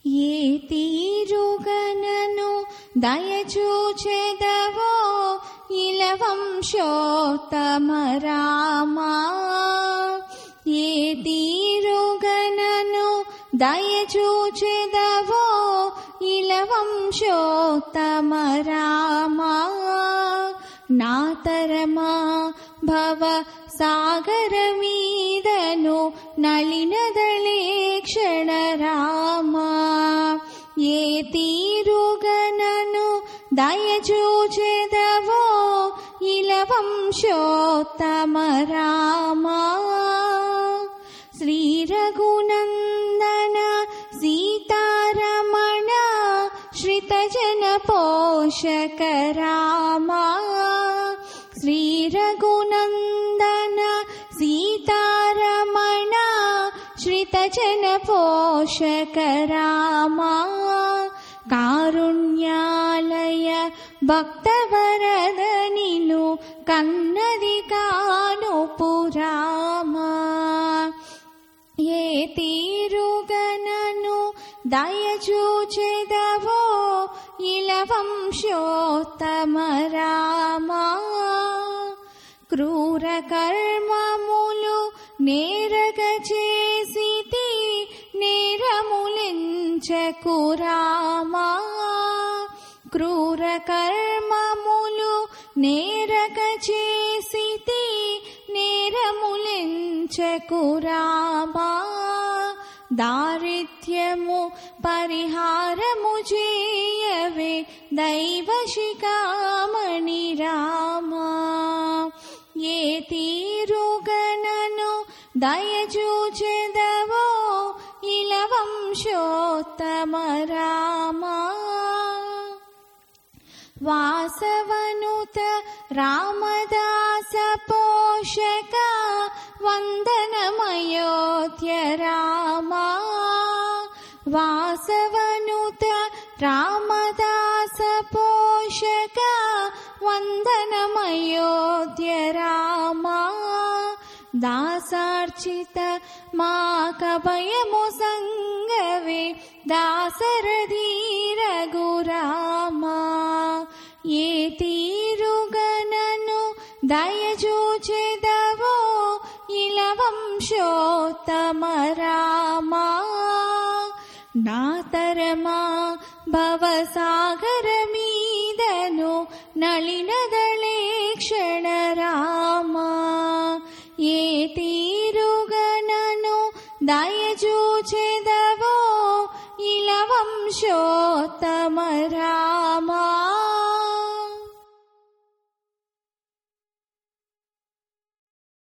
ఏ తీరుగనను దయచూచెదవో ఇలవంశోత్తమ రామా ఏ తీరుగనను దయచూచెదవో ఇలవంశోత్తమ రామా నాతరమా భవ సాగర మీదను నళినదళే క్షణ రామా ఏ తీరుగనను దయచూచెదవో ఇలవంశోత్తమ రామా శ్రీ రఘునందన సీతారమణ శ్రితజన పోషక రామా శ్రీ రఘునందన సీతారమణ శ్రితజన పోషక రామా కారుణ్యాలయ భక్తవరద నిను కన్నది కాను పురామా ఏ తీరుగనను దయచూచెదవో ఇలవంశోత్తమ రామా క్రూర కర్మములు నేరగ చేసితి నేరములించకు రామా క్రూర కర్మములు నేరగ చేసితి నేరములించకు రామా దారిద్ర్యము పరిహారము చేయవే దైవ శిఖామణి రామా ఏ తీరుగనను దయచూచెదవో ఇలవంశోత్తమ రామా వాసవనుత రామదాస పోషక వందనమయోధ్య రామా వాసవనుత రామదాస పోషక వందనమయోధ్య రామా దాసార్చిత మా కభయము సంగవే దాసరథీ రఘురామా ఏ తీరుగనను దయచూచెదవో ఇలవంశోత్తమ రామా నాతరమా భవసాగర మీదను నళినదళే క్షణ రామా ఏ తీరుగనను దయచూచెదవో ఇలవంశోత్తమ రామా